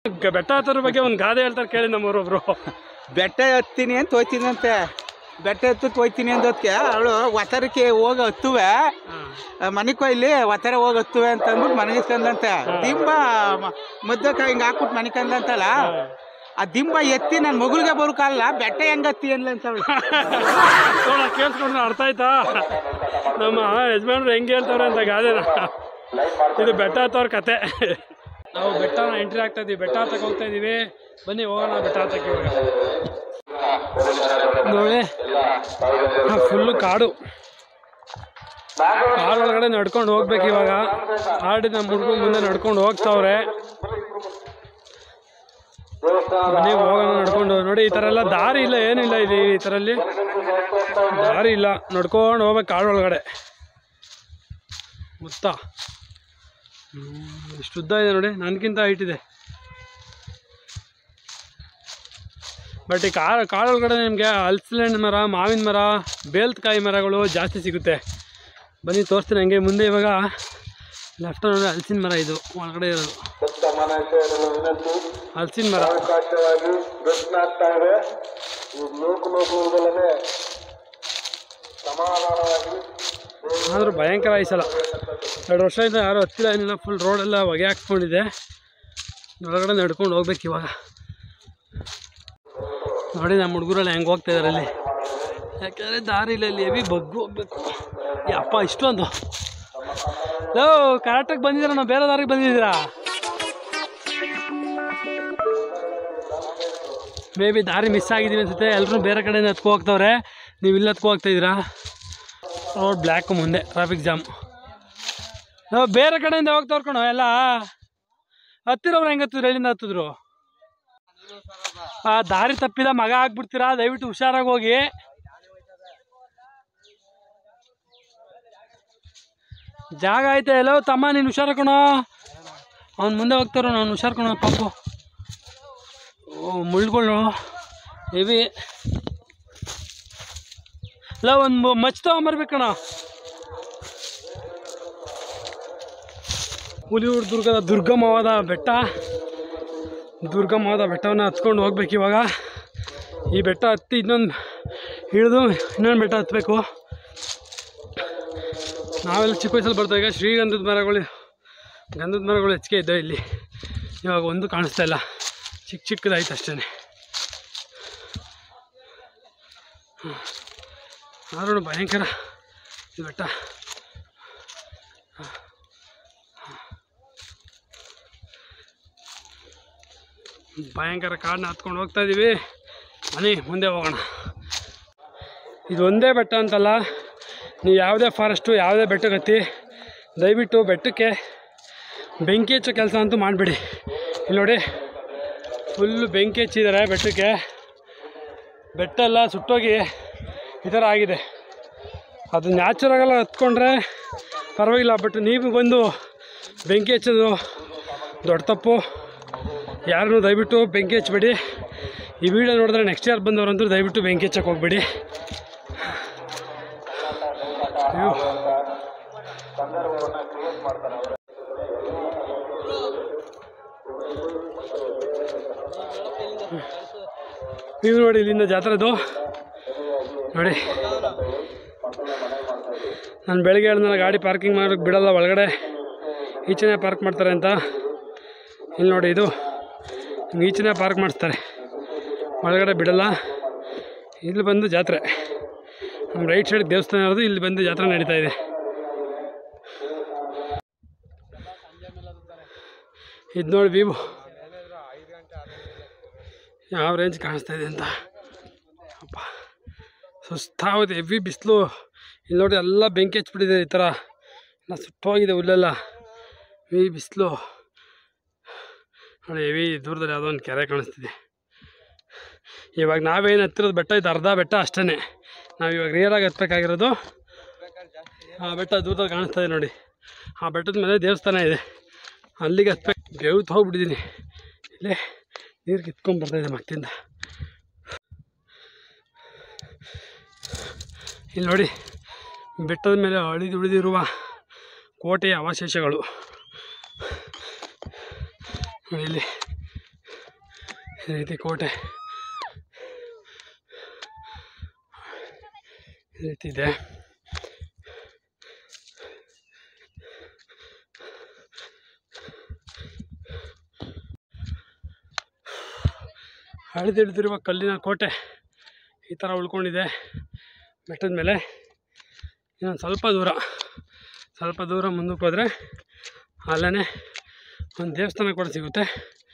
ಗ- ಬೆಟ್ಟ ಹತ್ತೋದ್ರ ಬಗ್ಗೆ ಒಂದು ಗಾದೆ ಹೇಳ್ತಾರೆ ಕೇಳಿ ನಮ್ಮೂರೊಬ್ರು ಬೆಟ್ಟ ಹತ್ತೀನಿ ಅಂತ ಹೋಯ್ತೀನಂತೆ ಬೆಟ್ಟ ಹತ್ತಕ್ಕೆ ಹೋಯ್ತೀನಿ ಅಂದೋದಕ್ಕೆ ಅವಳು ಒತ್ತರಕ್ಕೆ ಹೋಗಿ ಹತ್ತುವೆ ಮನೆ ಕೊಯ್ಲಿ ಒತ್ತರ ಹೋಗಿ ಹತ್ತುವೆ ಅಂತ ಅಂದ್ಬಿಟ್ಟು ಮನಗಿಸ್ಕೊಂಡಂತೆ ದಿಂಬ ಮ- ಮದ್ದಕ್ಕೆ ಹಿಂಗೆ ಹಾಕ್ಬಿಟ್ಟು ಮನಿಕಂದಂತಲ್ಲ ಆ ದಿಂಬ ಎತ್ತಿ ನನ್ನ ಮಗುಳಿಗೆ ಬರೋಕಲ್ಲ ಬೆಟ್ಟ ಹೆಂಗ್ ಹತ್ತಿ ಅನ್ಲ ಅಂತ ಅವಳು ನೋಡ ಕೇಳಿಸ್ಕೊಂಡ್ರೆ ಅರ್ಥ ಆಯ್ತಾ ನಮ್ಮ ಯಜಮಾನ್ರು ಹೆಂಗೆ ಹೇಳ್ತವ್ರೆ ಅಂತ ಗಾದೆನ ಇದು ಬೆಟ್ಟ ಹತ್ತೋರ್ ಕತೆ ನಾವು ಬೆಟ್ಟನ ಎಂಟ್ರಿ ಆಗ್ತಾ ಇದೀವಿ ಬೆಟ್ಟ ಹತ್ತಕ್ಕೆ ಹೋಗ್ತಾ ಇದೀವಿ ಬನ್ನಿ ಹೋಗೋಣ ಬೆಟ್ಟ ಹತ್ತಕ್ಕೆ ಇವಾಗ ನೋಡಿ ಫುಲ್ಲು ಕಾಡು ಕಾಡೊಳಗಡೆ ನಡ್ಕೊಂಡು ಹೋಗ್ಬೇಕು ಇವಾಗ ಆಡಿ ನಮ್ಮ ಹುಡುಗರು ಮುಂದೆ ನಡ್ಕೊಂಡು ಹೋಗ್ತಾವ್ರೆ ಮನೆಗೆ ಹೋಗೋಣ ನಡ್ಕೊಂಡು ನೋಡಿ ಈ ಥರ ಎಲ್ಲ ದಾರಿ ಇಲ್ಲ ಏನಿಲ್ಲ ಇಲ್ಲಿ ಈ ಥರಲ್ಲಿ ದಾರಿ ಇಲ್ಲ ನಡ್ಕೊಂಡು ಹೋಗ್ಬೇಕು ಕಾಡೊಳಗಡೆ ಗೊತ್ತಾ ಇಷ್ಟು ಉದ್ದ ಇದೆ ನೋಡಿ ನನಗಿಂತ ಹೈಟ್ ಇದೆ ಬಟ್ ಈ ಕಾಡು ಕಾಡೊಳಗಡೆ ನಿಮಗೆ ಹಲಸಿನ ಹಣ್ಣು ಮರ ಮಾವಿನ ಮರ ಬೇಲ್ತ್ಕಾಯಿ ಮರಗಳು ಜಾಸ್ತಿ ಸಿಗುತ್ತೆ ಬನ್ನಿ ತೋರಿಸ್ತೀನಿ ಹಂಗೆ ಮುಂದೆ ಇವಾಗ ಲೆಫ್ಟ್ ನೋಡಿ ಹಲಸಿನ ಮರ ಇದು ಒಳಗಡೆ ಇರೋದು ಹಲಸಿನ ಮರ ಆದರೂ ಭಯಂಕರ ಈ ಸಲ ಎರಡು ವರ್ಷದಿಂದ ಯಾರು ಹತ್ತಿಲ್ಲ ಏನಿಲ್ಲ ಫುಲ್ ರೋಡೆಲ್ಲ ಹೊಗೆ ಹಾಕ್ಕೊಂಡಿದೆ ಒಳಗಡೆ ನಡ್ಕೊಂಡು ಹೋಗ್ಬೇಕು ಇವಾಗ ನೋಡಿ ನಮ್ಮ ಹುಡುಗರೆಲ್ಲ ಹೆಂಗೆ ಹೋಗ್ತಾ ಇದಾರೆ ಅಲ್ಲಿ ಯಾಕೆಂದರೆ ದಾರಿ ಇಲ್ಲ ಇಲ್ಲಿ ಹೆವಿ ಬಗ್ಗು ಹೋಗ್ಬೇಕು ಯಪ್ಪ ಇಷ್ಟೊಂದು ಲೋ ಕರೆಕ್ಟಾಗಿ ಬಂದಿದ್ದೀರಾ ನಾವು ಬೇರೆ ದಾರಿಗೆ ಬಂದಿದ್ದೀರಾ ಮೇ ಬಿ ದಾರಿ ಮಿಸ್ ಆಗಿದ್ದೀವಿ ಅನ್ಸುತ್ತೆ ಎಲ್ಲರೂ ಬೇರೆ ಕಡೆಯಿಂದ ಹತ್ಕೊ ಹೋಗ್ತವ್ರೆ ನೀವು ಇಲ್ಲಿ ಹತ್ಕೊ ಹೋಗ್ತಾ ಇದ್ದೀರಾ ರೋಡ್ ಬ್ಲ್ಯಾಕ್ ಮುಂದೆ ಟ್ರಾಫಿಕ್ ಜಾಮ್ ನಾವು ಬೇರೆ ಕಡೆಯಿಂದ ಹೋಗ್ತವ್ರ ಕಣೋ ಎಲ್ಲ ಹತ್ತಿರವ್ರು ಹೆಂಗೆ ಹತ್ತಿದ್ರು ಎಲ್ಲಿಂದ ಹತ್ತಿದ್ರು ಆ ದಾರಿ ತಪ್ಪಿದ ಮಗ ಆಗ್ಬಿಡ್ತೀರಾ ದಯವಿಟ್ಟು ಹುಷಾರಾಗಿ ಹೋಗಿ ಜಾಗ ಐತೆ ಎಲ್ಲೋ ತಮ್ಮ ನೀನು ಹುಷಾರ ಕಣೋ ಅವ್ನು ಮುಂದೆ ಹೋಗ್ತಾರೋ ನಾನು ಹುಷಾರ್ ಕಣೋ ಪಾಪು ಓ ಮುಳ್ಳುಗಳು ಹೆವಿ ಇಲ್ಲ ಒಂದು ಮಚ್ ತಗೊಂಬರ್ಬೇಕಣ್ಣ ಹುಲಿಯೂರು ದುರ್ಗದ ದುರ್ಗಮವಾದ ಬೆಟ್ಟ ದುರ್ಗಮವಾದ ಬೆಟ್ಟವನ್ನು ಹತ್ಕೊಂಡು ಹೋಗ್ಬೇಕು ಇವಾಗ ಈ ಬೆಟ್ಟ ಹತ್ತಿ ಇನ್ನೊಂದು ಇಳಿದು ಇನ್ನೊಂದು ಬೆಟ್ಟ ಹತ್ತಬೇಕು ನಾವೆಲ್ಲ ಚಿಕ್ಕ ವಯಸ್ಸಲ್ಲಿ ಬರ್ತಾ ಈಗ ಶ್ರೀಗಂಧದ ಮರಗಳು ಗಂಧದ ಮರಗಳು ಹೆಚ್ಚಿಗೆ ಇದ್ದಾವೆ ಇಲ್ಲಿ ಇವಾಗ ಒಂದು ಕಾಣಿಸ್ತಾ ಇಲ್ಲ ಚಿಕ್ಕ ಚಿಕ್ಕದಾಯ್ತು ಅಷ್ಟೇ ಆದ್ರೂ ಭಯಂಕರ ಈ ಬೆಟ್ಟ ಭಯಂಕರ ಕಾಡನ್ನ ಹತ್ಕೊಂಡು ಹೋಗ್ತಾ ಇದ್ದೀವಿ ಬನ್ನಿ ಮುಂದೆ ಹೋಗೋಣ ಇದು ಒಂದೇ ಬೆಟ್ಟ ಅಂತಲ್ಲ ನೀವು ಯಾವುದೇ ಫಾರೆಸ್ಟು ಯಾವುದೇ ಬೆಟ್ಟಕ್ಕೆ ಹತ್ತಿ ದಯವಿಟ್ಟು ಬೆಟ್ಟಕ್ಕೆ ಬೆಂಕಿ ಹಚ್ಚೋ ಕೆಲಸ ಅಂತೂ ಮಾಡಿಬಿಡಿ ಇಲ್ಲಿ ನೋಡಿ ಫುಲ್ಲು ಬೆಂಕಿ ಹಚ್ಚಿದ್ದಾರೆ ಬೆಟ್ಟಕ್ಕೆ ಬೆಟ್ಟ ಎಲ್ಲ ಸುಟ್ಟೋಗಿ ಈ ಥರ ಆಗಿದೆ ಅದು ನ್ಯಾಚುರಾಗೆಲ್ಲ ಹತ್ಕೊಂಡ್ರೆ ಪರವಾಗಿಲ್ಲ ಬಟ್ ನೀವು ಬಂದು ಬೆಂಕಿ ಹಚ್ಚೋದು ದೊಡ್ಡ ತಪ್ಪು ಯಾರನ್ನೂ ದಯವಿಟ್ಟು ಬೆಂಕಿ ಹಚ್ಚಬೇಡಿ ಈ ವಿಡಿಯೋ ನೋಡಿದ್ರೆ ನೆಕ್ಸ್ಟ್ ಇಯರ್ ಬಂದವರಂತೂ ದಯವಿಟ್ಟು ಬೆಂಕಿ ಹಚ್ಚಕ್ಕೆ ಹೋಗ್ಬೇಡಿ ಅಯ್ಯೋ ನೀವು ನೋಡಿ ಇಲ್ಲಿಂದ ಜಾತ್ರೆದು ನೋಡಿ ನಾನು ಬೆಳಗ್ಗೆ ಹೇಳಿದ್ನಲ್ಲ ಗಾಡಿ ಪಾರ್ಕಿಂಗ್ ಮಾಡೋಕ್ಕೆ ಬಿಡಲ್ಲ ಒಳಗಡೆ ಈಚೆನೇ ಪಾರ್ಕ್ ಮಾಡ್ತಾರೆ ಅಂತ ಇಲ್ಲಿ ನೋಡಿ ಇದು ಹಿಂಗೆ ಈಚೆನೇ ಪಾರ್ಕ್ ಮಾಡಿಸ್ತಾರೆ ಒಳಗಡೆ ಬಿಡಲ್ಲ ಇಲ್ಲಿ ಬಂದು ಜಾತ್ರೆ ನಮ್ಮ ರೈಟ್ ಸೈಡ್ ದೇವಸ್ಥಾನ ಇರೋದು ಇಲ್ಲಿ ಬಂದು ಜಾತ್ರೆ ನಡೀತಾ ಇದೆ ಇದು ನೋಡಿ ವೀವು ಯಾವ ರೇಂಜ್ ಕಾಣಿಸ್ತಾ ಇದೆ ಅಂತ ಅಪ್ಪ ಸುಸ್ತಾಗುತ್ತೆ ಹೆವಿ ಬಿಸಿಲು ಇಲ್ಲಿ ನೋಡಿ ಎಲ್ಲ ಬೆಂಕಿ ಹಚ್ಬಿಟ್ಟಿದೆ ಈ ಥರ ಎಲ್ಲ ಸುಟ್ಟೋಗಿದೆ ಹುಲ್ಲೆಲ್ಲ ಹೆವಿ ಬಿಸಿಲು ನೋಡಿ ಹೆವಿ ದೂರದಲ್ಲಿ ಯಾವುದೋ ಒಂದು ಕೆರೆ ಕಾಣಿಸ್ತಿದೆ ಇವಾಗ ನಾವೇನು ಹತ್ತಿರೋದು ಬೆಟ್ಟ ಇದು ಅರ್ಧ ಬೆಟ್ಟ ಅಷ್ಟೇ ನಾವು ಇವಾಗ ರಿಯಲಾಗಿ ಹತ್ಬೇಕಾಗಿರೋದು ಆ ಬೆಟ್ಟ ದೂರದಲ್ಲಿ ಕಾಣಿಸ್ತಾ ಇದೆ ನೋಡಿ ಆ ಬೆಟ್ಟದ ಮೇಲೆ ದೇವಸ್ಥಾನ ಇದೆ ಅಲ್ಲಿಗೆ ಹತ್ಬೇಕು ಬೆವ್ತು ಹೋಗ್ಬಿಟ್ಟಿದ್ದೀನಿ ಇಲ್ಲೇ ನೀರು ಕಿತ್ಕೊಂಡು ಬರ್ತಾಯಿದೆ ಮತ್ತಿಂದ ಇಲ್ಲಿ ನೋಡಿ ಬೆಟ್ಟದ ಮೇಲೆ ಅಳಿದು ಉಳಿದಿರುವ ಕೋಟೆಯ ಅವಶೇಷಗಳು ನೋಡಿ ಇಲ್ಲಿ ಈ ರೀತಿ ಕೋಟೆ ಈ ರೀತಿ ಇದೆ ಹಳಿದಿಡ್ದಿರುವ ಕಲ್ಲಿನ ಕೋಟೆ ಈ ಥರ ಉಳ್ಕೊಂಡಿದೆ ಬೆಟ್ಟದ ಮೇಲೆ ಇನ್ನೊಂದು ಸ್ವಲ್ಪ ದೂರ ಸ್ವಲ್ಪ ದೂರ ಮುಂದಕ್ಕೆ ಹೋದರೆ ಅಲ್ಲೇ ಒಂದು ದೇವಸ್ಥಾನ ಕೂಡ ಸಿಗುತ್ತೆ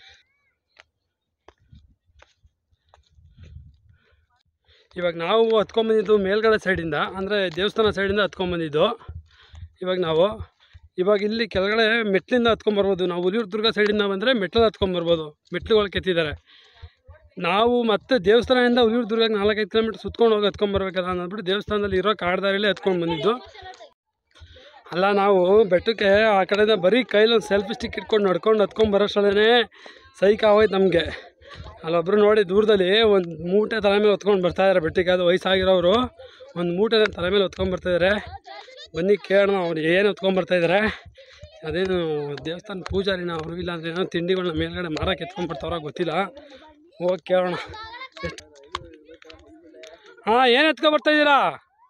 ಇವಾಗ ನಾವು ಹತ್ಕೊಂಬಂದಿದ್ದು ಮೇಲ್ಗಡೆ ಸೈಡಿಂದ ಅಂದರೆ ದೇವಸ್ಥಾನ ಸೈಡಿಂದ ಹತ್ಕೊಂಬಂದಿದ್ದು ಇವಾಗ ನಾವು ಇವಾಗ ಇಲ್ಲಿ ಕೆಳಗಡೆ ಮೆಟ್ಲಿಂದ ಹತ್ಕೊಂಬರ್ಬೋದು ನಾವು ಹುಲಿಯೂರು ದುರ್ಗ ಸೈಡಿಂದ ಬಂದರೆ ಮೆಟ್ಲಲ್ಲಿ ಹತ್ಕೊಂಬರ್ಬೋದು ಮೆಟ್ಲುಗಳು ಕೆತ್ತಿದ್ದಾರೆ ನಾವು ಮತ್ತೆ ದೇವಸ್ಥಾನದಿಂದ ಹುಲಿಯೂರು ದುರ್ಗಕ್ಕೆ ನಾಲ್ಕೈದು ಕಿಲೋಮೀಟ್ರ್ ಸುತ್ಕೊಂಡು ಹೋಗಿ ಹತ್ಕೊಂಬರ್ಬೇಕಲ್ಲ ಅಂದ್ಬಿಟ್ಟು ದೇವಸ್ಥಾನದಲ್ಲಿ ಇರೋ ಕಾಡ್ದಾರಿಲಿ ಹತ್ಕೊಂಡು ಬಂದಿದ್ದು ಅಲ್ಲ ನಾವು ಬೆಟ್ಟಕ್ಕೆ ಆ ಕಡೆಯಿಂದ ಬರೀ ಕೈಲಿ ಒಂದು ಸೆಲ್ಫಿ ಸ್ಟಿಕ್ ಇಟ್ಕೊಂಡು ನಡ್ಕೊಂಡು ಹತ್ಕೊಂಡು ಬರೋಷ್ಟಲ್ಲೇ ಸೈಕ್ ಆಗೋಯ್ತು ನಮಗೆ ಅಲ್ಲೊಬ್ರು ನೋಡಿ ದೂರದಲ್ಲಿ ಒಂದು ಮೂಟೆ ತಲೆ ಮೇಲೆ ಹೊತ್ಕೊಂಡು ಬರ್ತಾಯಿದ್ದಾರೆ ಬೆಟ್ಟಕ್ಕೆ ಅದು ವಯಸ್ಸಾಗಿರೋರು ಒಂದು ಮೂಟೆ ತಲೆ ಮೇಲೆ ಹೊತ್ಕೊಂಡು ಬರ್ತಾಯಿದ್ದಾರೆ ಬನ್ನಿ ಕೇಳೋಣ ಅವ್ರು ಏನು ಹೊತ್ಕೊಂಡು ಬರ್ತಾಯಿದ್ದಾರೆ ಅದೇನು ದೇವಸ್ಥಾನ ಪೂಜಾರಿನ ಅವರು ಇಲ್ಲ ಅಂದರೆ ಏನೋ ತಿಂಡಿಗಳನ್ನ ಮೇಲ್ಗಡೆ ಮಾರಕ್ಕೆ ಎತ್ಕೊಂಡು ಬರ್ತಾವ್ರ ಗೊತ್ತಿಲ್ಲ ಹೋಗಿ ಕೇಳೋಣ ಎಷ್ಟು ಹಾಂ ಏನು ಎತ್ಕೊಂಡು ಬರ್ತಾಯಿದ್ದೀರಾ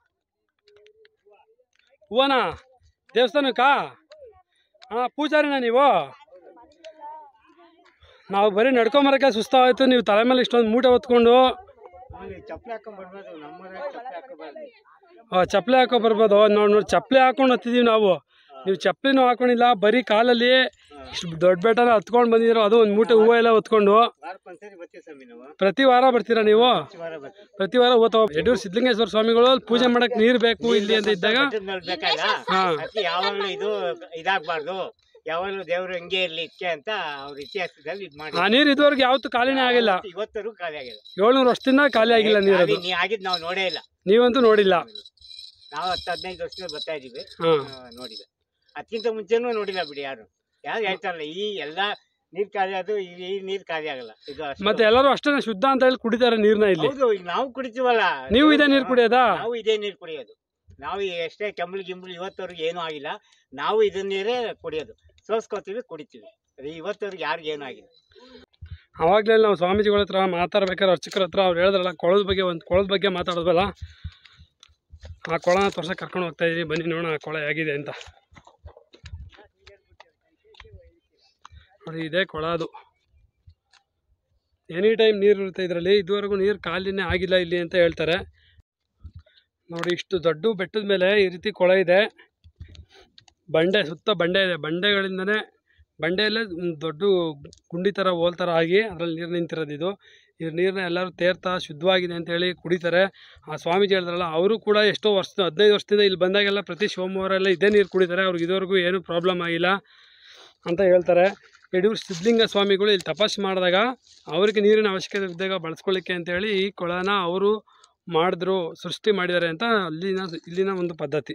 ಹೂವನಾ ದೇವಸ್ಥಾನಕ್ಕಾ ಹಾಂ ಪೂಜಾರಿನ ನೀವು ನಾವು ಬರೀ ನಡ್ಕೊಂಬರಕ್ಕೆ ಸುಸ್ತಾಗೋಯ್ತು ನೀವು ತಲೆ ಮೇಲೆ ಇಷ್ಟೊಂದು ಮೂಟೆ ಹೊತ್ಕೊಂಡು ಚಪ್ಪಲಿ ಹಾಕೊಂಡ್ ಬರ್ಬೋದು ನಮ್ಮೂರ ಚಪ್ಪಲಿ ಹಾಕೋಬಾರ್ದು ಆ, ಚಪ್ಪಲಿ ಹಾಕೋ ಬರ್ಬೋದು ನೋಡಿ ನೋಡಿ ಚಪ್ಪಲಿ ಹಾಕೊಂಡು ಹತ್ತಿದೀವಿ ನಾವು ನೀವು ಚಪ್ಪಲಿನೂ ಹಾಕೊಂಡಿಲ್ಲ ಬರೀ ಕಾಲಲ್ಲಿ ಇಷ್ಟು ದೊಡ್ಡ ಬೆಟ್ಟನ ಹತ್ಕೊಂಡು ಬಂದಿರೋ ಅದು ಒಂದು ಮೂಟೆ ಹೂವು ಎಲ್ಲ ಹೊತ್ಕೊಂಡು ವಾರಕ್ಕೊಂದ್ಸರಿ ಬರ್ತೀವಿ ಸ್ವಾಮಿ ನಾವು ಪ್ರತಿ ವಾರ ಬರ್ತೀರಾ ನೀವು ವಾರ ಬರ್ತೀವಿ ಪ್ರತಿ ವಾರ ಓದ್ತಾ ಯಡೂರು ಸಿದ್ಧಲಿಂಗೇಶ್ವರ ಸ್ವಾಮಿಗಳು ಅಲ್ಲಿ ಪೂಜೆ ಮಾಡಕ್ಕೆ ನೀರು ಬೇಕು ಇಲ್ಲಿ ಅಂತ ಇದ್ದಾಗ ಬೇಕಲ್ಲ ಹಾ. ಅದಕ್ಕೆ ಯಾವಾಗಲೂ ಇದು ಇದಾಗಬಾರ್ದು ಯಾವಾಗಲೂ ದೇವರು ಹಿಂಗೆ ಇರ್ಲಿ ಇದಕ್ಕೆ ಅಂತ ಅವ್ರ ಇತಿಹಾಸದಲ್ಲಿ ಇದು ಮಾಡಿ ಆ ನೀರು ಇದುವರೆಗೆ ಯಾವತ್ತೂ ಖಾಲಿನೇ ಆಗಿಲ್ಲ ಇವತ್ತರೂ ಖಾಲಿ ಆಗಿಲ್ಲ ಏಳ್ನೂರು ವರ್ಷದಿಂದ ಖಾಲಿ ಆಗಿಲ್ಲ ನೀರು ಅದು ಖಾಲಿ ನೀ ಆಗಿದ್ ನಾವು ನೋಡೇ ಇಲ್ಲ ನೀವಂತೂ ನೋಡಿಲ್ಲ ನಾವು ಹತ್ತು ಹದಿನೈದು ವರ್ಷದಿಂದ ಬರ್ತಾ ಇದೀವಿ ಹಾಂ ಆ, ನೋಡಿಲ್ಲ ಅದಕ್ಕಿಂತ ಮುಂಚೆನೂ ನೋಡಿಲ್ಲ ಬಿಡಿ ಯಾರು ಯಾರು ಹೇಳ್ತಾರಲ್ಲ ಈ ಎಲ್ಲ ನೀರ್ ಖಾಲಿ ಅದು ಈ ಈ ನೀರ್ ಖಾಲಿ ಆಗಲ್ಲ ಇದು ಅಷ್ಟು- ಮತ್ತೆ ಎಲ್ಲರೂ ಅಷ್ಟೇ ಶುದ್ಧ ಅಂತ ಹೇಳಿ ಕುಡಿತಾರೆ ನೀರ್ನ ಇಲ್ಲಿ ಹೌದು ಈಗ ನಾವು ಕುಡಿತೀವಲ್ಲ ನೀವು ಇದೇ ನೀರು ಕುಡಿಯೋದಾ ನಾವು ಇದೇ ನೀರು ಕುಡಿಯೋದು ನಾವು ಎಷ್ಟೇ ಕೆಂಬಳು ಗಿಂಬಳು ಇವತ್ತವರೆಗೆ ಏನೂ ಆಗಿಲ್ಲ ನಾವು ಇದನ್ನ ನೀರೇ ಕುಡಿಯೋದು ಸೋಸ್ಕೋತೀವಿ ಕುಡಿತೀವಿ ಅದು ಇವತ್ತವರೆಗೆ ಯಾರಿಗೂ ಏನೂ ಆಗಿಲ್ಲ ಅವಾಗಲೇ ನಾವು ಸ್ವಾಮೀಜಿಗಳ ಹತ್ರ ಮಾತಾಡ್ಬೇಕಾದ್ರೆ ಅರ್ಚಕರ ಹತ್ರ ಅವ್ರು ಹೇಳಿದ್ರಲ್ಲ ಕೊಳದ ಬಗ್ಗೆ ಒಂದು ಕೊಳದ ಬಗ್ಗೆ ಮಾತಾಡೋದಲ್ಲ ಆ ಕೊಳನ ತೋರ್ಸಕ್ಕೆ ಕರ್ಕೊಂಡು ಹೋಗ್ತಾ ಇದೀನಿ ಬನ್ನಿ ನೋಡೋಣ ಆ ಕೊಳ ಹೇಗಿದೆ ಅಂತ ನೋಡಿ ಇದೇ ಕೊಳ ಅದು ಎನಿ ಟೈಮ್ ನೀರು ಇರುತ್ತೆ ಇದರಲ್ಲಿ ಇದುವರೆಗೂ ನೀರು ಖಾಲಿನೇ ಆಗಿಲ್ಲ ಇಲ್ಲಿ ಅಂತ ಹೇಳ್ತಾರೆ ನೋಡಿ ಇಷ್ಟು ದೊಡ್ಡ ಬೆಟ್ಟದ ಮೇಲೆ ಈ ರೀತಿ ಕೊಳ ಇದೆ ಬಂಡೆ ಸುತ್ತ ಬಂಡೆ ಇದೆ ಬಂಡೆಗಳಿಂದನೇ ಬಂಡೆಯಲ್ಲೇ ಒಂದ್ ದೊಡ್ಡ ಗುಂಡಿ ಥರ ಹೋಲ್ ಥರ ಆಗಿ ಅದರಲ್ಲಿ ನೀರು ನಿಂತಿರೋದು ಇದು ಈ ನೀರನ್ನ ಎಲ್ಲರೂ ತೇರ್ತಾ ಶುದ್ಧವಾಗಿದೆ ಅಂತೇಳಿ ಕುಡಿತಾರೆ ಆ ಸ್ವಾಮೀಜಿ ಹೇಳಿದ್ರಲ್ಲ ಅವರು ಕೂಡ ಎಷ್ಟೋ ವರ್ಷ ಹದಿನೈದು ವರ್ಷದಿಂದ ಇಲ್ಲಿ ಬಂದಾಗೆಲ್ಲ ಪ್ರತಿ ಸೋಮವಾರ ಎಲ್ಲ ಇದೇ ನೀರು ಕುಡಿತಾರೆ ಅವ್ರಿಗೆ ಇದುವರೆಗೂ ಏನೂ ಪ್ರಾಬ್ಲಮ್ ಆಗಿಲ್ಲ ಅಂತ ಹೇಳ್ತಾರೆ ಯಡಿಯೂರು ಸಿದ್ಧಲಿಂಗ ಸ್ವಾಮಿಗಳು ಇಲ್ಲಿ ತಪಸ್ಸು ಮಾಡಿದಾಗ ಅವ್ರಿಗೆ ನೀರಿನ ಅವಶ್ಯಕತೆ ಇದ್ದಾಗ ಬಳಸ್ಕೊಳ್ಳಿಕ್ಕೆ ಅಂತೇಳಿ ಈ ಕೊಳನ ಅವರು ಮಾಡಿದ್ರು ಸೃಷ್ಟಿ ಮಾಡಿದ್ದಾರೆ ಅಂತ ಅಲ್ಲಿನ ಇಲ್ಲಿನ ಒಂದು ಪದ್ಧತಿ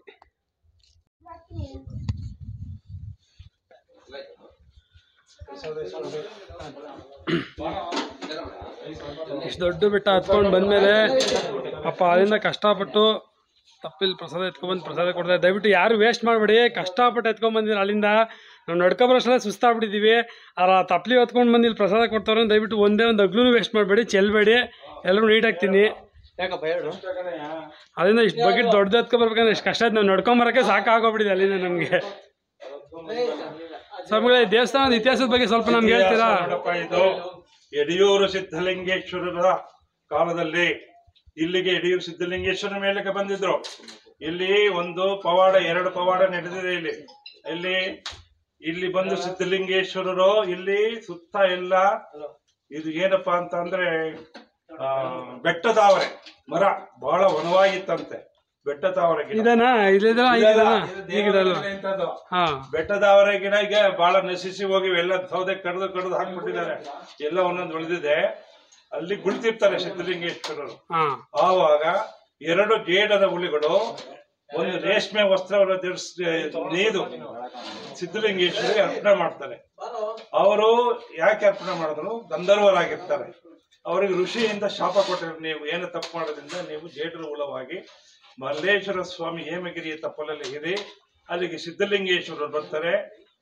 ಇಷ್ಟು ದೊಡ್ಡ ಬೆಟ್ಟ ಹತ್ಕೊಂಡು ಬಂದಮೇಲೆ ಅಪ್ಪ ಅಲ್ಲಿಂದ ಕಷ್ಟಪಟ್ಟು ತಪ್ಪಿಲ್ಲಿ ಪ್ರಸಾದ ಎತ್ಕೊಂಡ್ಬಂದು ಪ್ರಸಾದ ಕೊಡ್ತಾರೆ ದಯವಿಟ್ಟು ಯಾರು ವೇಸ್ಟ್ ಮಾಡಬೇಡಿ ಕಷ್ಟಪಟ್ಟು ಎತ್ಕೊಂಡ್ಬಂದಿರ ಅಲ್ಲಿಂದ ನಾವು ನಡ್ಕೊಬರೋಷ್ಟಲ್ಲ ಸುಸ್ತಾಗ್ಬಿಟ್ಟಿದ್ದೀವಿ ಆ ತಪ್ಪಲಿ ಹೊತ್ಕೊಂಡು ಬಂದು ಇಲ್ಲಿ ಪ್ರಸಾದ ಕೊಡ್ತಾರೆ ದಯವಿಟ್ಟು ಒಂದೇ ಒಂದು ಅಗ್ಲೂ ವೇಸ್ಟ್ ಮಾಡಬೇಡಿ ಚೆಲ್ಲಬೇಡಿ ಎಲ್ಲರೂ ನೀಟಾಗಿ ತಿನ್ನಿ ಯಾಕಪ್ಪ ಹೇಳು ಅಲ್ಲಿಂದ ಇಷ್ಟು ಬಕೆಟ್ ದೊಡ್ಡದು ಎತ್ಕೊಬರ್ಬೇಕಂದ್ರೆ ಇಷ್ಟು ಕಷ್ಟ ಆಯ್ತು ನಾವು ನಡ್ಕೊಂಬರಕ್ಕೆ ಸಾಕಾಗೋಗ್ಬಿಟ್ಟಿದೆ ಅಲ್ಲಿಂದ ನಮಗೆ ಸ್ವಾಮಿಗಳೇ ಈ ದೇವಸ್ಥಾನದ ಇತಿಹಾಸದ ಬಗ್ಗೆ ಸ್ವಲ್ಪ ನಮ್ಗೆ ಹೇಳ್ತೀರಾ ನೋಡಪ್ಪ ಇದು ಯಡಿಯೂರು ಸಿದ್ಧಲಿಂಗೇಶ್ವರರ ಕಾಲದಲ್ಲಿ ಇಲ್ಲಿಗೆ ಯಡಿಯೂರು ಸಿದ್ಧಲಿಂಗೇಶ್ವರ ಮೇಲಕ್ಕೆ ಬಂದಿದ್ರು ಇಲ್ಲಿ ಒಂದು ಪವಾಡ ಎರಡು ಪವಾಡ ನಡೆದಿದೆ ಇಲ್ಲಿ ಇಲ್ಲಿ ಇಲ್ಲಿ ಬಂದು ಸಿದ್ಧಲಿಂಗೇಶ್ವರರು ಇಲ್ಲಿ ಸುತ್ತ ಎಲ್ಲ ಇದು ಏನಪ್ಪಾ ಅಂತ ಅಂದ್ರೆ ಆ ಬೆಟ್ಟದಾವರೆ ಮರ ಬಹಳ ವನವಾಗಿತ್ತಂತೆ ಬೆಟ್ಟದಾವರೆ ಗಿಡ ಇದನಾ ಇಲ್ಲಿದನ ಇದೆಲ್ಲ, ಈಗಿದನ ಇದು ಈಗಿದಲ್ವ ದೇವರ ಇಂಥದ್ದು. ಹಾ ಬೆಟ್ಟದಾವರೆ ಗಿಡಗೆ ಬಹಳ ನಶಿಸಿ ಹೋಗಿ ಎಲ್ಲ ಸೌದೆ ಕಡ್ದು ಕಡ್ದು ಹಾಕ್ಬಿಟ್ಟಿದ್ದಾರೆ ಎಲ್ಲ ಒಂದೊಂದು ಉಳಿದಿದೆ ಅಲ್ಲಿ ಕುಳಿತಿರ್ತಾರೆ ಸಿದ್ಧಲಿಂಗೇಶ್ವರರು ಹಾ ಆವಾಗ ಎರಡು ಜೇಡದ ಹುಲಿಗಳು ಒಂದು ರೇಷ್ಮೆ ವಸ್ತ್ರವನ್ನು ಧರಿಸಿ ನೇಯ್ದು ಸಿದ್ಧಲಿಂಗೇಶ್ವರಿಗೆ ಅರ್ಪಣೆ ಮಾಡ್ತಾರೆ ಅವರು ಯಾಕೆ ಅರ್ಪಣೆ ಮಾಡಿದ್ರು ಗಂಧರ್ವರಾಗಿರ್ತಾರೆ ಅವರಿಗೆ ಋಷಿಯಿಂದ ಶಾಪ ಕೊಟ್ಟರು ನೀವು ಏನು ತಪ್ಪು ಮಾಡೋದ್ರಿಂದ ನೀವು ಜೇಡರ ಹುಳವಾಗಿ ಮಲ್ಲೇಶ್ವರ ಸ್ವಾಮಿ ಹೇಮಗಿರಿಯ ತಪ್ಪಲಲ್ಲಿ ಇರಿ ಅಲ್ಲಿಗೆ ಸಿದ್ಧಲಿಂಗೇಶ್ವರರು ಬರ್ತಾರೆ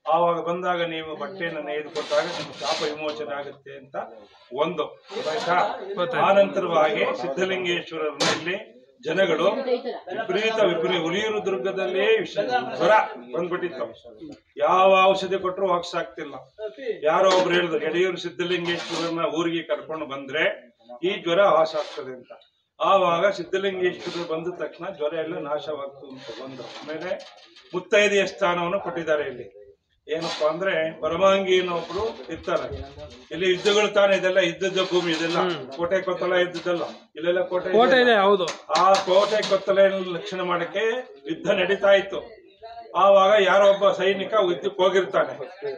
ಆವಾಗ ಬಂದಾಗ ನೀವು ಬಟ್ಟೆಯನ್ನು ನೇಯ್ದು ಕೊಟ್ಟಾಗ ನಿಮ್ಮ ಶಾಪ ವಿಮೋಚನೆ ಆಗುತ್ತೆ ಅಂತ ಒಂದು ಗೊತ್ತಾಯ್ತಾ ಆನಂತರವಾಗಿ ಸಿದ್ಧಲಿಂಗೇಶ್ವರನಲ್ಲಿ ಜನಗಳು ವಿಪರೀತ ವಿಪರೀತ ಹುಲಿಯೂರು ದುರ್ಗದಲ್ಲಿ ವಿಷ- ಜ್ವರ ಬಂದ್ಬಿಟ್ಟಿತ್ತು ಯಾವ ಔಷಧಿ ಕೊಟ್ಟರು ವಾಕ್ಸಾಗ್ತಿಲ್ಲ ಯಾರೋ ಒಬ್ರು ಹೇಳಿದ್ರು ಯಡಿಯೂರು ಸಿದ್ಧಲಿಂಗೇಶ್ವರನ ಊರಿಗೆ ಕರ್ಕೊಂಡು ಬಂದ್ರೆ ಈ ಜ್ವರ ವಾಸ ಆಗ್ತದೆ ಅಂತ ಆವಾಗ ಸಿದ್ಧಲಿಂಗೇಶ್ವರರು ಬಂದ ತಕ್ಷಣ ಜ್ವರ ಎಲ್ಲ ನಾಶವಾಗ್ತು ಅಂತ ಬಂದು ಆಮೇಲೆ ಮುತ್ತೈದೆಯ ಸ್ಥಾನವನ್ನು ಕೊಟ್ಟಿದ್ದಾರೆ ಇಲ್ಲಿ ಏನಪ್ಪಾ ಅಂದ್ರೆ ಪರಮಾಂಗಿ ಒಬ್ರು ಇರ್ತಾರೆ ಇಲ್ಲಿ ಯುದ್ಧಗಳು ತಾನೇ ಇದೆಲ್ಲ ಯುದ್ಧದ ಭೂಮಿ ಇದೆಲ್ಲ ಕೋಟೆ ಕೊತ್ತಲ ಇದ್ದದಲ್ಲ ಇಲ್ಲೆಲ್ಲ ಕೋಟೆ ಕೋಟೆ ಇದೆಯಲ್ಲ. ಇದೆ ಹೌದು ಆ ಕೋಟೆ ಕೊತ್ತಲೆಯನ್ನು ಲಕ್ಷಣ ಮಾಡಕ್ಕೆ ಯುದ್ಧ ನಡೀತಾ ಇತ್ತು ಆವಾಗ ಯಾರೋ ಒಬ್ಬ ಸೈನಿಕ ಯುದ್ಧಕ್ಕೆ ಹೋಗಿರ್ತಾನೆ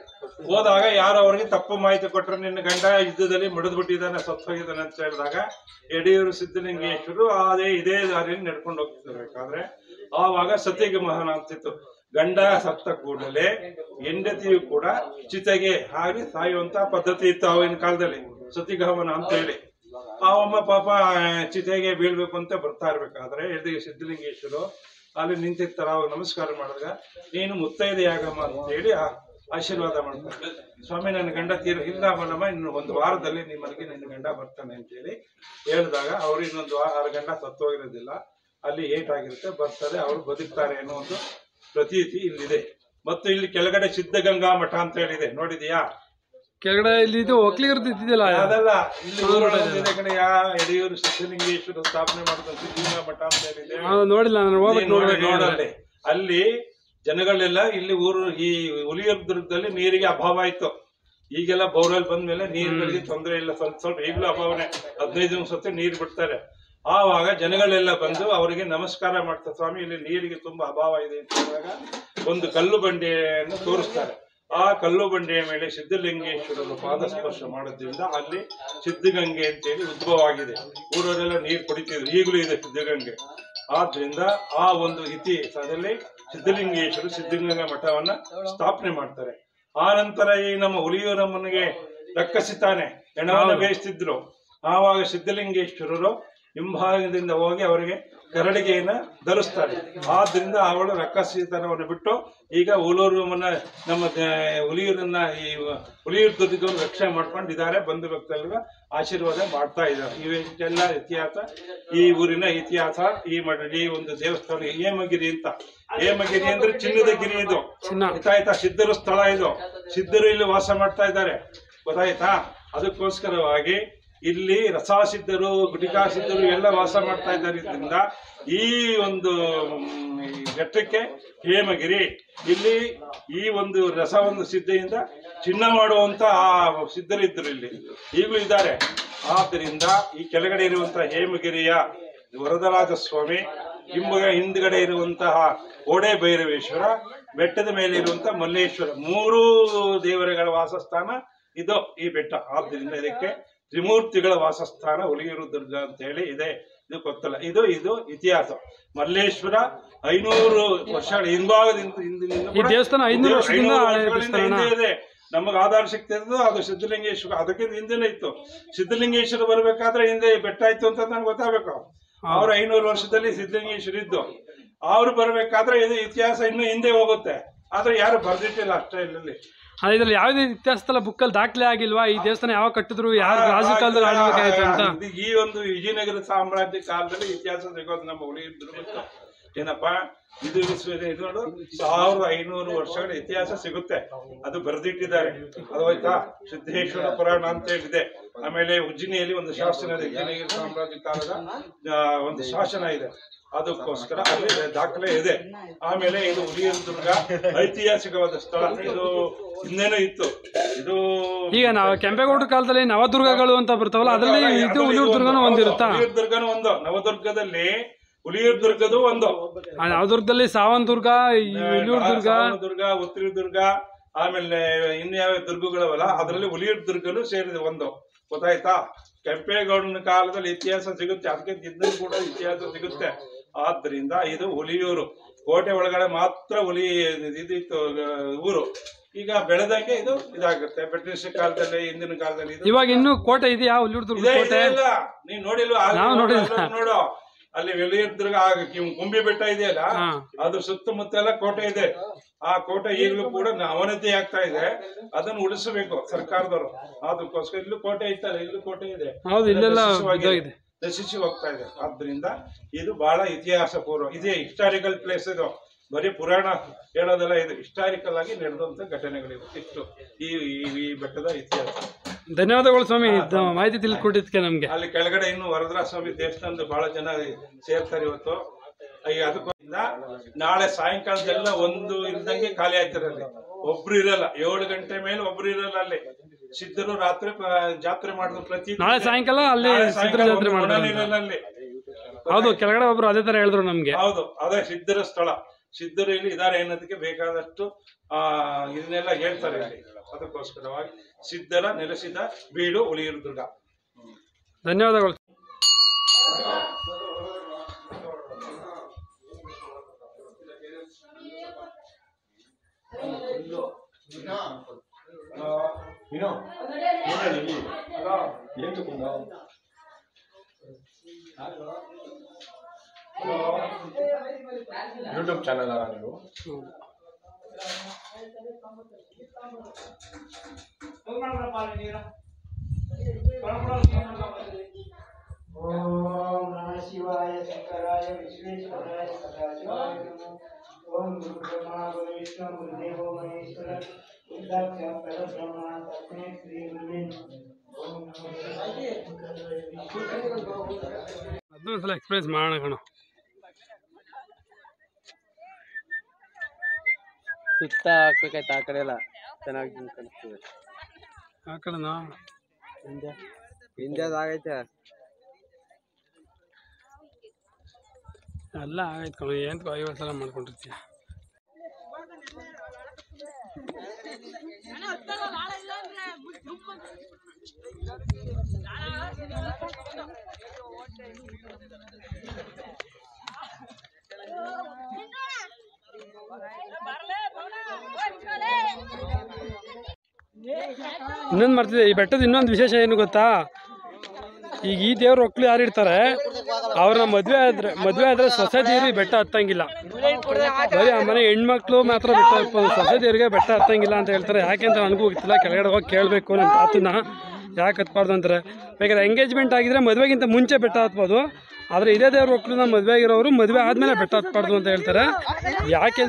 ಹೋದಾಗ ಯಾರೋ ಅವ್ರಿಗೆ ತಪ್ಪು ಮಾಹಿತಿ ಕೊಟ್ಟರೆ ನಿನ್ನ ಗಂಡ ಯುದ್ಧದಲ್ಲಿ ಮುಡಿದು ಬಿಟ್ಟಿದ್ದಾನೆ ಸತ್ತೋಗಿದ್ದಾನೆ ಅಂತ ಹೇಳಿದಾಗ ಯಡಿಯೂರು ಸಿದ್ಧಲಿಂಗೇಶ್ವರು ಅದೇ ಇದೇ ದಾರಿಯಲ್ಲಿ ನಡ್ಕೊಂಡು ಹೋಗ್ತಿರ್ಬೇಕಾದ್ರೆ ಆವಾಗ ಸತ್ಯಗಮಹನ ಅಂತಿತ್ತು ಗಂಡ ಸತ್ತ ಕೂಡಲೇ ಹೆಂಡತಿಯು ಕೂಡ ಚಿತೆಗೆ ಹಾರಿ ಸಾಯುವಂತ ಪದ್ಧತಿ ಇತ್ತು ಆವಾಗಿನ ಕಾಲದಲ್ಲಿ ಸತಿಗಮನ ಅಂತ ಹೇಳಿ ಅವಮ್ಮ ಪಾಪ ಚಿತೆಗೆ ಬೀಳ್ಬೇಕು ಅಂತ ಬರ್ತಾ ಇರ್ಬೇಕಾದ್ರೆ ಎದುರಿಗೆ ಸಿದ್ಧಲಿಂಗೇಶ್ವರು ಅಲ್ಲಿ ನಿಂತಿರ್ತಾರ ಅವಾಗ ನಮಸ್ಕಾರ ಮಾಡಿದಾಗ ನೀನು ಮುತ್ತೈದೆಯಾಗಮ್ಮ ಅಂತ ಹೇಳಿ ಆ- ಆಶೀರ್ವಾದ ಮಾಡ್ತಾರೆ ಸ್ವಾಮಿ ನನ್ನ ಗಂಡ ತೀರ ಇಲ್ಲ ಮಲ್ಲಮ್ಮ ಇನ್ನು ಒಂದು ವಾರದಲ್ಲಿ ನಿಮ್ಮಲ್ಲಿಗೆ ನಿನ್ನ ಗಂಡ ಬರ್ತಾನೆ ಅಂತ ಹೇಳಿ ಹೇಳಿದಾಗ ಅವರು ಇನ್ನೊಂದು ವಾರ ಆರು ಗಂಡ ಸತ್ತೋಗಿರೋದಿಲ್ಲ ಅಲ್ಲಿ ಏಟ್ ಆಗಿರುತ್ತೆ ಬರ್ತದೆ ಅವರು ಬದುಕ್ತಾರೆ ಅನ್ನೋ ಒಂದು ಪ್ರತೀತಿ ಇಲ್ಲಿದೆ ಮತ್ತು ಇಲ್ಲಿ ಕೆಳಗಡೆ ಸಿದ್ಧಗಂಗಾ ಮಠ ಅಂತ ಹೇಳಿದೆ ನೋಡಿದೀಯಾ ಕೆಳಗಡೆ ಇಲ್ಲಿ ಇದು ಒಕ್ಲಿಗರ್ದು ಇದ್ದಿದ್ದಿಲ್ಲ ಅದಲ್ಲ ಇಲ್ಲಿ ಊರೊಳಗಿದೆ ಕಡೆಯ ಯಡಿಯೂರು ಸಿದ್ಧಲಿಂಗೇಶ್ವರ ಸ್ಥಾಪನೆ ಮಾಡಿದ ಸಿದ್ಧಗಂಗಾ ಮಠ ಅಂತ ಹೇಳಿದೆ ನಾನು ನೋಡಿಲ್ಲ ನಾನು ಹೋಗ್ಬೇಕು ನೀನ್ ನೋಡಿ ನೋಡ್ಬೇಕು ನೋಡಲ್ಲಿ ಅಲ್ಲಿ ಜನಗಳೆಲ್ಲ ಇಲ್ಲಿ ಊರು ಈ ಹುಲಿಯೂರು ದುರ್ಗದಲ್ಲಿ ನೀರಿಗೆ ಅಭಾವ ಆಯ್ತು ಈಗೆಲ್ಲ ಬೋರ್ವೆಲ್ ಬಂದ್ಮೇಲೆ ನೀರುಗಳಿಗೆ ತೊಂದರೆ ಇಲ್ಲ ಸ್ವಲ್ಪ ಸ್ವಲ್ಪ ಈಗಲೂ ಅಭಾವನೆ ಹದಿನೈದು ದಿವಸ ಹೊತ್ತು ನೀರು ಬಿಡ್ತಾರೆ ಆವಾಗ ಜನಗಳೆಲ್ಲ ಬಂದು ಅವರಿಗೆ ನಮಸ್ಕಾರ ಮಾಡ್ತಾರೆ ಸ್ವಾಮಿ ಇಲ್ಲಿ ನೀರಿಗೆ ತುಂಬಾ ಅಭಾವ ಇದೆ ಅಂತ ಹೇಳಿದಾಗ ಒಂದು ಕಲ್ಲು ಬಂಡೆಯನ್ನು ತೋರಿಸ್ತಾರೆ ಆ ಕಲ್ಲು ಬಂಡೆಯ ಮೇಲೆ ಸಿದ್ಧಲಿಂಗೇಶ್ವರರು ಪಾದಸ್ಪರ್ಶ ಮಾಡೋದ್ರಿಂದ ಅಲ್ಲಿ ಸಿದ್ಧಗಂಗೆ ಅಂತೇಳಿ ಉದ್ಭವ ಆಗಿದೆ ಊರವರೆಲ್ಲ ನೀರು ಕುಡಿತಿದ್ರು ಈಗಲೂ ಇದೆ ಸಿದ್ಧಗಂಗೆ ಆದ್ರಿಂದ ಆ ಒಂದು ಇತಿಹಾಸದಲ್ಲಿ ಸಿದ್ಧಲಿಂಗೇಶ್ವರ ಸಿದ್ಧಗಂಗಾ ಮಠವನ್ನ ಸ್ಥಾಪನೆ ಮಾಡ್ತಾರೆ ಆ ನಂತರ ಈ ನಮ್ಮ ಹುಲಿಯೂರಮ್ಮನಿಗೆ ರಕ್ಕಸಿತಾನೆ ಹೆಣವನ್ನು ಬೇಯಿಸ್ತಿದ್ರು ಆವಾಗ ಸಿದ್ಧಲಿಂಗೇಶ್ವರರು ಹಿಂಭಾಗದಿಂದ ಹೋಗಿ ಅವರಿಗೆ ಕರಡಿಗೆಯನ್ನ ಧರಿಸ್ತಾರೆ ಆದ್ರಿಂದ ಅವಳು ರಕ್ಕಸಿತನವನ್ನು ಬಿಟ್ಟು ಈಗ ಹುಲೂರಮ್ಮನ ನಮ್ಮ ದ- ಹುಲಿಯೂರನ್ನ ಈ ಹುಲಿಯೂರು ದುರ್ಗವನ್ನು ರಕ್ಷಣೆ ಮಾಡ್ಕೊಂಡಿದ್ದಾರೆ ಬಂಧು ಭಕ್ತರಿಗೆ ಆಶೀರ್ವಾದ ಮಾಡ್ತಾ ಇದ್ದಾರೆ ಇವೆಲ್ಲ ಇತಿಹಾಸ ಈ ಊರಿನ ಇತಿಹಾಸ ಈ ಮಠ ಈ ಒಂದು ದೇವಸ್ಥಾನ ಹೇಮಗಿರಿ ಅಂತ ಹೇಮಗಿರಿ ಅಂದ್ರೆ ಚಿನ್ನದ ಗಿರಿ ಇದು ಚಿನ್ನ. ಗೊತ್ತಾಯ್ತಾ ಸಿದ್ಧರ ಸ್ಥಳ ಇದು ಸಿದ್ಧರು ಇಲ್ಲಿ ವಾಸ ಮಾಡ್ತಾ ಇದ್ದಾರೆ ಗೊತ್ತಾಯ್ತಾ ಅದಕ್ಕೋಸ್ಕರವಾಗಿ ಇಲ್ಲಿ ರಸಾಸಿದ್ಧರು ಗುಟಿಕಾಸಿದ್ಧರು ಎಲ್ಲ ವಾಸ ಮಾಡ್ತಾ ಇದ್ದಾರೆ ಇದರಿಂದ ಈ ಒಂದು ಮ್, ಈ ಘಟ್ಟಕ್ಕೆ ಹೇಮಗಿರಿ ಇಲ್ಲಿ ಈ ಒಂದು ರಸ ಒಂದು ಸಿದ್ಧೆಯಿಂದ ಚಿನ್ನ ಮಾಡುವಂತ ಆ ಸಿದ್ಧರಿದ್ದರು ಇಲ್ಲಿ ಈಗಲೂ ಇದ್ದಾರೆ ಆದ್ದರಿಂದ ಈ ಕೆಳಗಡೆ ಇರುವಂತಹ ಹೇಮಗಿರಿಯ ವರದರಾಜ ಸ್ವಾಮಿ ಹಿಂಬಗ ಹಿಂದ್ಗಡೆ ಇರುವಂತಹ ಓಡೆ ಭೈರವೇಶ್ವರ ಬೆಟ್ಟದ ಮೇಲೆ ಇರುವಂತಹ ಮಲ್ಲೇಶ್ವರ ಮೂರು ದೇವರುಗಳ ವಾಸಸ್ಥಾನ ಇದು ಈ ಬೆಟ್ಟ ಆದ್ದರಿಂದ ಇದಕ್ಕೆ ತ್ರಿಮೂರ್ತಿಗಳ ವಾಸಸ್ಥಾನ ಹುಲಿಯೂರು ದುರ್ಗ ಅಂತ ಹೇಳಿ ಇದೆ ಇದು ಗೊತ್ತಲ್ಲ ಇದು ಇದು ಇತಿಹಾಸ ಮಲ್ಲೇಶ್ವರ ಐನೂರು ವರ್ಷಗಳ ಹಿಂಭಾಗದಿಂದ ಹಿಂದಿನಿಂದ ಈ ಕೂಡ ದೇವಸ್ಥಾನ 500 ವರ್ಷದಿಂದ ಐನೂರು ಹಳೆ ವರ್ಷಗಳಿಂದ ದೇವಸ್ಥಾನ. ಹಿಂದೆ ಇದೆ ನಮಗೆ ಆಧಾರ ಶಕ್ತಿ ಇರೋದು ಅದು ಸಿದ್ಧಲಿಂಗೇಶ್ವರ ಅದಕ್ಕಿಂತ ಹಿಂದೆನೇ ಇತ್ತು ಸಿದ್ಧಲಿಂಗೇಶ್ವರ ಬರ್ಬೇಕಾದ್ರೆ ಹಿಂದೆ ಬೆಟ್ಟ ಇತ್ತು ಅಂತ ನನ್ಗೆ ಗೊತ್ತಾಗಬೇಕು ಅವ್ರು ಐನೂರು ವರ್ಷದಲ್ಲಿ ಸಿದ್ಧಲಿಂಗೇಶ್ವರ ಇದ್ದು ಅವ್ರು ಬರ್ಬೇಕಾದ್ರೆ ಇದು ಇತಿಹಾಸ ಇನ್ನೂ ಹಿಂದೆ ಹೋಗುತ್ತೆ ಆದ್ರೆ ಯಾರು ಬರ್ದಿಟ್ಟಿಲ್ಲ ಅಷ್ಟೇ ಇಲ್ಲಿ ಅದೇ ಇದ್ರಲ್ಲಿ ಯಾವುದೇ ಇತಿಹಾಸದಲ್ಲ ಬುಕ್ಕಲ್ಲಿ ದಾಖಲೆ ಆಗಿಲ್ವಾ ಈ ದೇವಸ್ಥಾನ ಯಾವಾಗ ಕಟ್ಟಿದ್ರು ಯಾರು ರಾಜ ಕಾಲದಲ್ಲಿ ಆಳ್ಬೇಕಾಯ್ತು ಅಂತ ಇದು ಈ ಒಂದು ವಿಜಯನಗರ ಸಾಮ್ರಾಜ್ಯ ಕಾಲದಲ್ಲಿ ಇತಿಹಾಸ ಸಿಗೋದು ನಮ್ಮ ಉಳಿಯಿದ್ರು ಏನಪ್ಪಾ ಇದು ವಿಶ್ವ- ಇದು ನೋಡು ಸಾವಿರದ ಐನೂರು ವರ್ಷಗಳ ಇತಿಹಾಸ ಸಿಗುತ್ತೆ ಅದು ಬರೆದಿಟ್ಟಿದ್ದಾರೆ ಅದು ಆಯ್ತಾ ಸಿದ್ದೇಶ್ವರ ಪುರಾಣ ಅಂತ ಹೇಳಿದೆ ಆಮೇಲೆ ಉಜ್ಜಿನಿಯಲ್ಲಿ ಒಂದು ಶಾಸನ ಇದೆ ವಿಜಯನಗರ ಸಾಮ್ರಾಜ್ಯ ಕಾಲದ ಆ, ಒಂದು ಶಾಸನ ಇದೆ ಅದಕ್ಕೋಸ್ಕರ ಅಲ್ಲಿ ದಾಖಲೆ ಇದೆ ಆಮೇಲೆ ಇದು ಹುಲಿಯೂರು ದುರ್ಗ ಐತಿಹಾಸಿಕವಾದ ಸ್ಥಳ ಇದು ಹಿಂದೆನೂ ಇತ್ತು ಇದು ಈಗ ನಾವು ಕೆಂಪೇಗೌಡ ಕಾಲದಲ್ಲಿ ನವದುರ್ಗಗಳು ಅಂತ ಬರ್ತಾವಲ್ಲ ಅದರಲ್ಲಿ ಇದು ಹುಲಿಯೂರು ದುರ್ಗನೂ ಒಂದಿರುತ್ತಾ ಹುಲಿಯೂರು ದುರ್ಗನೂ ಒಂದು ನವದುರ್ಗದಲ್ಲಿ ಹುಲಿಯೂರು ದುರ್ಗದು ಒಂದು ಆ ನವದುರ್ಗದಲ್ಲಿ ಸಾವನ್ ದುರ್ಗ ಈ ಹುಲಿಯೂರು ದುರ್ಗ ಸಾವನ ದುರ್ಗ ಉತ್ತರ ದುರ್ಗ ಆಮೇಲೆ ಇನ್ಯಾವ ದುರ್ಗಗಳವಲ್ಲ ಅದರಲ್ಲಿ ಹುಲಿಯೂರು ದುರ್ಗನು ಸೇರಿದೆ ಒಂದು ಗೊತ್ತಾಯ್ತಾ ಕೆಂಪೇಗೌಡನ ಕಾಲದಲ್ಲಿ ಇತಿಹಾಸ ಸಿಗುತ್ತೆ ಅದಕ್ಕೆ ಇದ್ರೂ ಕೂಡ ಇತಿಹಾಸ ಸಿಗುತ್ತೆ ಆದ್ರಿಂದ ಇದು ಹುಲಿಯೂರು ಕೋಟೆ ಒಳಗಡೆ ಮಾತ್ರ ಹುಲಿ ಇದಿತ್ತು ಅಹ್, ಊರು ಈಗ ಬೆಳೆದಂಗೆ ಇದು ಇದಾಗುತ್ತೆ ಬ್ರಿಟಿಷ್ ಕಾಲದಲ್ಲಿ ಹಿಂದಿನ ಕಾಲದಲ್ಲಿ ಇದು ಇವಾಗ ಇನ್ನೂ ಕೋಟೆ ಇದೆಯಾ ಹುಲಿಯೂರು ದುರ್ಗ ಇದೆ ಕೋಟೆ ಇದೆ ಇಲ್ಲ ನೀನ್ ನೋಡಿಲ್ವಾ ಅಲ್ಲಿ ನಾವು ನೋಡು, ನೋಡಿಲ್ಲ. ಅಲ್ಲಿ ನೋಡು ಅಲ್ಲಿ ದುರ್ಗ ಕುಂಬಿ ಬೆಟ್ಟ ಇದೆಯಲ್ಲ ಹಾ. ಅದ್ರ ಸುತ್ತಮುತ್ತ ಎಲ್ಲ ಕೋಟೆ ಇದೆ ಆ ಕೋಟೆ ಈಗಲೂ ಕೂಡ ನ- ಅವನತಿ ಆಗ್ತಾ ಇದೆ ಅದನ್ನು ಉಳಿಸಬೇಕು ಸರ್ಕಾರದವರು ಅದಕ್ಕೋಸ್ಕರ ಇಲ್ಲೂ ಕೋಟೆ ಇತ್ತಲ್ಲ ಇಲ್ಲೂ ಕೋಟೆ ಇದೆ ಹೌದು, ಇಲ್ಲೆಲ್ಲ ನಶಿಸುವಾಗಿದೆ. ಇದಾಗಿದೆ. ನಶಿಸಿ ಹೋಗ್ತಾ ಇದೆ ಆದ್ರಿಂದ ಇದು ಬಹಳ ಇತಿಹಾಸ ಪೂರ್ವ ಇದೇ ಹಿಸ್ಟಾರಿಕಲ್ ಪ್ಲೇಸ್ ಇದು ಬರೀ ಪುರಾಣ ಹೇಳೋದೆಲ್ಲ ಇದು ಹಿಸ್ಟಾರಿಕಲ್ ಆಗಿ ನಡೆದಂತ ಘಟನೆಗಳಿವೆ ಇಷ್ಟು ಈ ಈ- ಈ ಬೆಟ್ಟದ ಇತಿಹಾಸ ಧನ್ಯವಾದಗಳು ಸ್ವಾಮಿ ಇದು ಮಾಹಿತಿ ತಿಳಿಕೊಟ್ಟಿದ್ದಕ್ಕೆ ನಮಗೆ ಅಲ್ಲಿ ಕೆಳಗಡೆ ಇನ್ನು ವರದರಾಜ ಸ್ವಾಮಿ ದೇವಸ್ಥಾನದ ಬಹಳ ಜನ ಸೇರ್ತಾರೆ ಇವತ್ತು ಈಗ ಅದಕ್ಕೋಸ್ಕರ ನಾಳೆ ಸಾಯಂಕಾಲದೆಲ್ಲ ಒಂದು ಇಲ್ದಂಗೆ ಖಾಲಿ ಆಯ್ತಾರೆ ಅಲ್ಲಿ ಒಬ್ರು ಇರಲ್ಲ ಏಳು ಗಂಟೆ ಮೇಲೆ ಒಬ್ರು ಇರಲ್ಲ ಅಲ್ಲಿ ಸಿದ್ಧರು ರಾತ್ರಿ ಪ- ಜಾತ್ರೆ ಮಾಡಿದ್ರು ಪ್ರತಿ ನಾಳೆ ಸಾಯಂಕಾಲ ಅಲ್ಲಿ ನಾಳೆ ಸಿದ್ಧರ ಸಾಯಂಕಾಲ ಜಾತ್ರೆ ಒಬ್ರು ಮಾಡ್ತಾರೆ ಓಡಾಡಿ ಇರಲ್ಲ ಅಲ್ಲಿ ಹೌದು ಕೆಳಗಡೆ ಒಬ್ರು ಅದೇ ತರ ಹೇಳಿದ್ರು ನಮ್ಗೆ ಹೌದು ಅದೇ ಸಿದ್ಧರ ಸ್ಥಳ ಸಿದ್ಧರು ಇಲ್ಲಿ ಇದಾರೆ ಅನ್ನೋದಕ್ಕೆ ಬೇಕಾದಷ್ಟು ಆ ಇದನ್ನೆಲ್ಲ ಹೇಳ್ತಾರೆ ಇಲ್ಲಿ ಅದಕ್ಕೋಸ್ಕರವಾಗಿ ಸಿದ್ಧರ ನೆಲೆಸಿದ ಬೀಡು ಉಳಿಯೂರು ದುರ್ಗ ಧನ್ಯವಾದಗಳು ಯೂಟ್ಯೂಬ್ ಚಾನಲ್ ನೀವು ಓಂ ನಮಃ ಶಿವಾಯ ಶಂಕರಾಯ ವಿಶ್ವೇಶ್ವರಾಯ ಸದಾಶಿವಾಯ ನಮೋ ಓಂ ಗುರು ಬ್ರಹ್ಮ ಗುರು ವಿಷ್ಣು ಗುರುದೇವೋ ಮಹೇಶ್ವರ ಸಾಕ್ಷಾತ್ ಪರಬ್ರಹ್ಮ ತಸ್ಮೈ ಶ್ರೀ ಗುರುವೇ ನಮಃ. ಓಂ ನಮಃ ಶಿವಾಯ ಶಂಕರಾಯ ವಿಶ್ವೇಶ್ವರಾಯ ಅದನ್ನೊಂದು ಸಲ ಎಕ್ಸ್ಪೀರಿಯನ್ಸ್ ಮಾಡೋಣ ಕಣೋ ಸುತ್ತ ಹಾಕ್ಬೇಕಾಯ್ತು ಆ ಕಡೆ ಎಲ್ಲ ಚೆನ್ನಾಗಿ ಕಾಣಿಸ್ತದೆ ಆ ಕಡೆನಾ ಹಿಂದೆ ಆಗೈತೆ ಎಲ್ಲ ಆಗೈತೆ ಕಣೋ ಏನು ಐವತ್ತು ಸಲ ಮಾಡ್ಕೊಂಡಿರ್ತೀಯ ಇನ್ನೊಂದು ಮಾಡ್ತಿದ್ದೆ ಈ ಬೆಟ್ಟದ ಇನ್ನೊಂದು ವಿಶೇಷ ಏನು ಗೊತ್ತಾ ಈಗ ಈ ದೇವ್ರ ಒಕ್ಳು ಯಾರು ಇರ್ತಾರೆ ಅವ್ರನ್ನ ಮದುವೆ ಆದ್ರೆ ಮದುವೆ ಆದ್ರೆ ಸೊಸೈಟಿಯವ್ರು ಈ ಬೆಟ್ಟ ಹತ್ತಂಗಿಲ್ಲ ಬರೀ ಆ ಮನೆ ಹೆಣ್ಮಕ್ಳು ಮಾತ್ರ ಬೆಟ್ಟ ಹತ್ಬೋದು ಸೊಸೈಟಿಯವ್ರಿಗೆ ಬೆಟ್ಟ ಹತ್ತಂಗಿಲ್ಲ ಅಂತ ಹೇಳ್ತಾರೆ ಯಾಕೆ ಅಂತ ನನಗೂ ಗೊತ್ತಿಲ್ಲ ಕೆಳಗಡೆ ಹೋಗಿ ಕೇಳಬೇಕು ನಮ್ಮ ತಾತನ ಯಾಕೆ ಹತ್ಬಾರ್ದು ಅಂತಾರೆ ಬೇಕಾದ್ರೆ ಎಂಗೇಜ್ಮೆಂಟ್ ಆಗಿದ್ರೆ ಮದುವೆಗಿಂತ ಮುಂಚೆ ಬೆಟ್ಟ ಹತ್ಬೋದು ಆದರೆ ಇದೇ ದೇವ್ರ ಒಕ್ಳನ್ನ ಮದುವೆ ಆಗಿರೋರು ಮದುವೆ ಆದಮೇಲೆ ಬೆಟ್ಟ ಹತ್ಬಾರ್ದು ಅಂತ ಹೇಳ್ತಾರೆ ಯಾಕೆ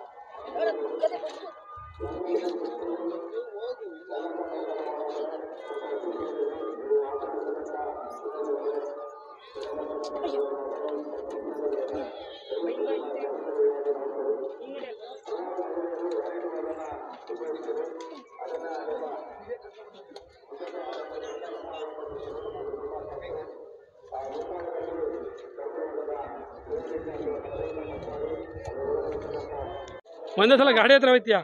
ಒಂದೇ ಸಲ ಗಾಡಿ ಹತ್ರ ಹೋಯ್ತೀಯಾ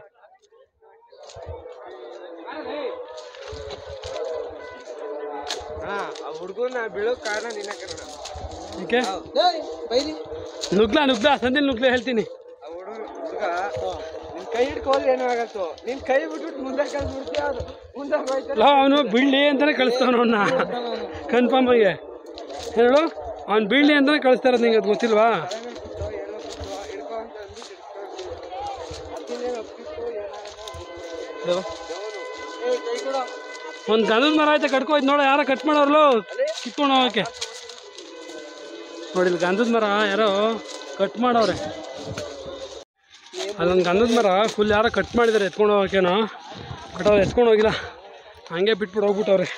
ಹಾ ಆ ಹುಡುಗನ ಬೀಳೋ ಕಾರಣ ನಿನ್ನ ಕಾರಣ ಓಕೆ ನುಗ್ಲಾ ನುಗ್ಲಾ ಸಂದಿಲ್ ನುಗ್ಲಾ ಹೇಳ್ತೀನಿ ಆ ಹುಡುಗ ಹುಡುಗ ನಿನ್ ಕೈ ಹಿಡ್ಕೋದ್ರೆ ಏನೋ ಆಗತ್ತು ನಿನ್ ಕೈ ಬಿಟ್ಬಿಟ್ಟು ಮುಂದೆ ಕಳ್ಸ್ಬಿಡ್ತೀಯ ಅದು ಮುಂದೆ ಹೋಯ್ತಾರೆ ಅವನು ಬೀಳ್ಲಿ ಅಂತಾನೆ ಕಳಿಸ್ತಾವನು ಅವನ್ನ ಕನ್ಫರ್ಮ್ ಆಗಿ ಹೇಳು ಅವ್ನು ಬೀಳ್ಲಿ ಅಂತಾನೆ ಕಳಿಸ್ತಾ ಇರೋದು ನಿಂಗೆ ಅದು ಗೊತ್ತಿಲ್ವಾ ಏನೋ ಬಿಟ್ಟು ಹಿಡ್ಕೊ ಅಂತ ಅಂದ್ಬಿಟ್ಟು ಹಿಡ್ಕೊಂಡು ಅತ್ತಿಂದೇನು ಒಪ್ಪಿತ್ತು ಏನಾಗಲ್ಲ ಏ ಕೈ ಕೊಡು ಒಂದು ಗಂಧದ ಮರ ಆಯ್ತಾ ಕಟ್ಕೋಯ್ತು ನೋಡ ಯಾರ ಕಟ್ ಮಾಡೋರ್ಲು ಕಿತ್ಕೊಂಡು ಹೋಗಕ್ಕೆ ನೋಡಿ ಇಲ್ಲಿ ಗಂಧದ ಮರ ಯಾರೋ ಕಟ್ ಮಾಡವ್ರೆ ಅಲ್ಲೊಂದು ಗಂಧದ ಮರ ಫುಲ್ ಯಾರೋ ಕಟ್ ಮಾಡಿದ್ದಾರೆ ಎತ್ಕೊಂಡು ಹೋಗಕ್ಕೇನೋ ಬಟ್ ಅವ್ರು ಎತ್ಕೊಂಡು ಹೋಗಿಲ್ಲ ಹಂಗೆ ಬಿಟ್ಬಿಟ್ಟು ಹೋಗ್ಬಿಟ್ಟವ್ರೆ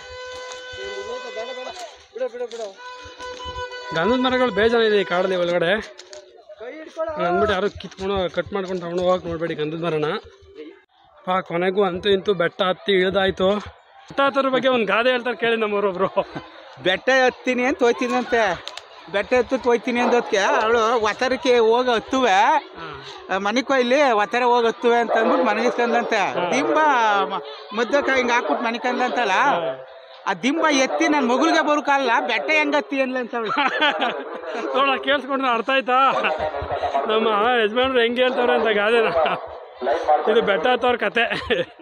ಬಿಡು ಬಿಡು ಬಿಡು ಗಂಧದ ಮರಗಳು ಬೇಜಾನ ಇದೆ ಈ ಕಾಡಲ್ಲಿ ಒಳಗಡೆ ಕೈ ಹಿಡ್ಕೊಳ್ಳೋ ಅಂದ್ಬಿಟ್ಟು ಯಾರು ಕಿತ್ಕೊಂಡು ಕಟ್ ಮಾಡ್ಕೊಂಡು ತಗೊಂಡು ಹೋಗಕ್ಕೆ ನೋಡಬೇಡಿ ಗಂಧದ ಮರನ ಪಾ ಕೊನೆಗೂ ಅಂತೂ ಇಂತೂ ಬೆಟ್ಟ ಹತ್ತಿ ಇಳ್ದಾಯ್ತು ಬೆಟ್ಟ ಹತ್ತೋದ್ರ ಬಗ್ಗೆ ಒಂದು ಗಾದೆ ಹೇಳ್ತಾರೆ ಕೇಳಿ ನಮ್ಮವರೊಬ್ರು ಬೆಟ್ಟ ಹತ್ತೀನಿ ಅಂತ ಹೋಯ್ತಿನಂತೆ ಬೆಟ್ಟ ಹತ್ತು ಹೋಯ್ತೀನಿ ಅಂದೋದ್ಕೆ ಅವಳು ಒತ್ತರಕ್ಕೆ ಹೋಗಿ ಹತ್ತುವೆ ಮನೆ ಕೊಯ್ಲಿ ಒತ್ತರ ಹೋಗಿ ಹತ್ತುವೆ ಅಂತ ಅಂದ್ಬಿಟ್ಟು ಮನಗಿಸ್ಕೊಂಡಂತೆ ದಿಂಬ ಮ- ಮದ್ದಕ್ಕೆ ಹಿಂಗೆ ಹಾಕ್ಬಿಟ್ಟು ಮನಿಕಂದಂತಲ್ಲ ಆ ದಿಂಬ ಎತ್ತಿ ನನ್ನ ಮಗುಳಿಗೆ ಬರೋಕಲ್ಲ ಬೆಟ್ಟ ಹೆಂಗ್ ಹತ್ತಿ ಅನ್ಲ ಅಂತ ಅವಳು ನೋಡ ಕೇಳಿಸ್ಕೊಂಡ್ರೆ ಅರ್ಥ ಆಯ್ತಾ ನಮ್ಮ ಯಜಮಾನ್ರು ಹೆಂಗೆ ಹೇಳ್ತವ್ರೆ ಅಂತ ಗಾದೆನ ಇದು ಬೆಟ್ಟ ಹತ್ತವ್ರ ಕತೆ